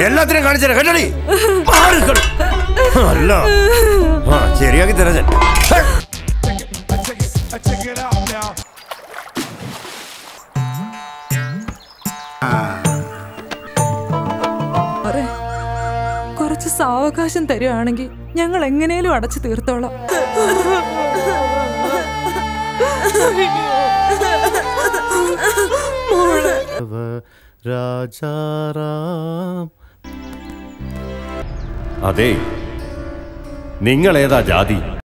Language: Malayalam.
എല്ലാത്തിനും കാണിച്ചു കേട്ടടി മാറിക്കളി. അല്ല ആ ശരിയാക്കി തരാം ഞാൻ ഹേ. സാറേ കുറച്ച് സാവകാശം തരുവാണെങ്കിൽ ഞങ്ങൾ എങ്ങനെയും അടച്ചു തീർത്തോളാം രാജാറാം അതെ നിങ്ങൾ ഏതാ ജാതി